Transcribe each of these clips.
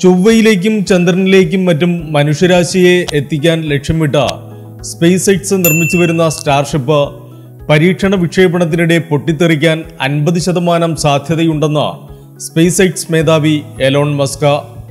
ചൊവ്വയിലേക്കും ചന്ദ്രനിലേക്കും മറ്റും മനുഷ്യരാശിയെ എത്തിക്കാൻ ലക്ഷ്യമിട്ട space X നിർമ്മിച്ചു വരുന്ന സ്റ്റാർഷിപ്പ് പരീക്ഷണ വിക്ഷേപണത്തിനിടെ പൊട്ടിത്തെറിക്കാൻ അൻപത് ശതമാനം സാധ്യതയുണ്ടെന്ന് സ്പേസ് എക്സ് മേധാവി എലോൺ മസ്ക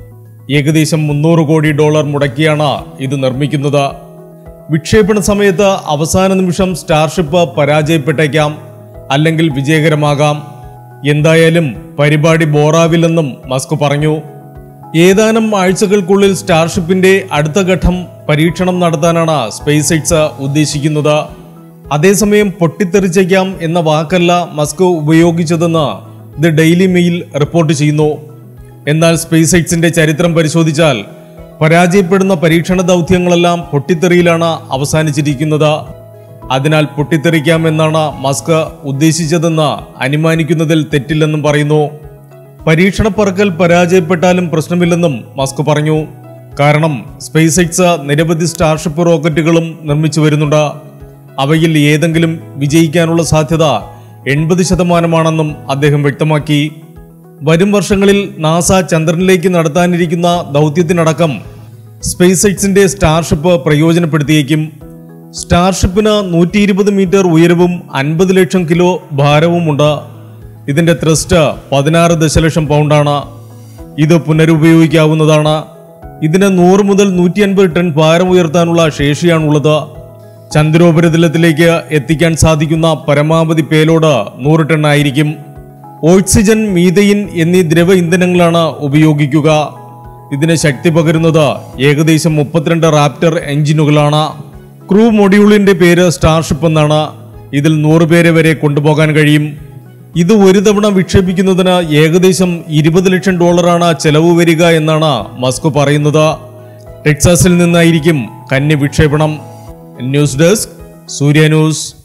ഏകദേശം മുന്നൂറ് കോടി ഡോളർ മുടക്കിയാണ് ഇത് നിർമ്മിക്കുന്നത് വിക്ഷേപണ സമയത്ത് അവസാന നിമിഷം സ്റ്റാർഷിപ്പ് പരാജയപ്പെട്ടേക്കാം അല്ലെങ്കിൽ വിജയകരമാകാം എന്തായാലും പരിപാടി ബോറാവില്ലെന്നും മസ്ക് പറഞ്ഞു ഏതാനും ആഴ്ചകൾക്കുള്ളിൽ സ്റ്റാർഷിപ്പിന്റെ അടുത്ത ഘട്ടം പരീക്ഷണം നടത്താനാണ് സ്പേസ് എക്സ് ഉദ്ദേശിക്കുന്നത് അതേസമയം പൊട്ടിത്തെറിച്ചേക്കാം എന്ന വാക്കല്ല മസ്ക് ഉപയോഗിച്ചതെന്ന് ദി ഡെയിലി മെയിൽ റിപ്പോർട്ട് ചെയ്യുന്നു എന്നാൽ സ്പേസ് എക്സിന്റെ ചരിത്രം പരിശോധിച്ചാൽ പരാജയപ്പെടുന്ന പരീക്ഷണ ദൗത്യങ്ങളെല്ലാം പൊട്ടിത്തെറിയിലാണ് അവസാനിച്ചിരിക്കുന്നത് അതിനാൽ പൊട്ടിത്തെറിക്കാമെന്നാണ് മസ്ക് ഉദ്ദേശിച്ചതെന്ന് അനുമാനിക്കുന്നതിൽ തെറ്റില്ലെന്നും പറയുന്നു പരീക്ഷണ പറക്കൽ പരാജയപ്പെട്ടാലും പ്രശ്നമില്ലെന്നും മസ്ക് പറഞ്ഞു കാരണം സ്പേസ് എക്സ് നിരവധി സ്റ്റാർഷിപ്പ് റോക്കറ്റുകളും നിർമ്മിച്ചു വരുന്നുണ്ട് അവയിൽ ഏതെങ്കിലും വിജയിക്കാനുള്ള സാധ്യത എൺപത് ശതമാനമാണെന്നും അദ്ദേഹം വ്യക്തമാക്കി വരും വർഷങ്ങളിൽ നാസ ചന്ദ്രനിലേക്ക് നടത്താനിരിക്കുന്ന ദൗത്യത്തിനടക്കം സ്പേസ് എക്സിന്റെ സ്റ്റാർഷിപ്പ് പ്രയോജനപ്പെടുത്തിയേക്കും സ്റ്റാർഷിപ്പിന് നൂറ്റി ഇരുപത് മീറ്റർ ഉയരവും അൻപത് ലക്ഷം കിലോ ഭാരവുമുണ്ട് ഇതിന്റെ ത്രസ്റ്റ് പതിനാറ് ദശലക്ഷം പൗണ്ടാണ് ഇത് പുനരുപയോഗിക്കാവുന്നതാണ് ഇതിന് നൂറ് മുതൽ നൂറ്റി അൻപത് ടൺ ഭാരം ഉയർത്താനുള്ള ശേഷിയാണുള്ളത് ചന്ദ്രോപരിതലത്തിലേക്ക് എത്തിക്കാൻ സാധിക്കുന്ന പരമാവധി പേലോഡ് നൂറ് ടൺ ആയിരിക്കും ഓക്സിജൻ മീതയിൻ എന്നീ ദ്രവ ഇന്ധനങ്ങളാണ് ഉപയോഗിക്കുക ഇതിന് ശക്തി പകരുന്നത് ഏകദേശം മുപ്പത്തിരണ്ട് റാപ്റ്റർ എഞ്ചിനുകളാണ് ക്രൂ മൊഡ്യൂളിന്റെ പേര് സ്റ്റാർഷിപ്പ് എന്നാണ് ഇതിൽ നൂറ് പേരെ വരെ കൊണ്ടുപോകാൻ കഴിയും ഇത് ഒരു തവണ വിക്ഷേപിക്കുന്നതിന് ഏകദേശം ഇരുപത് ലക്ഷം ഡോളറാണ് ചെലവ് വരിക എന്നാണ് മസ്ക് പറയുന്നത് ടെക്സാസിൽ നിന്നായിരിക്കും കന്നി വിക്ഷേപണം ന്യൂസ് ഡെസ്ക് സൂര്യ ന്യൂസ്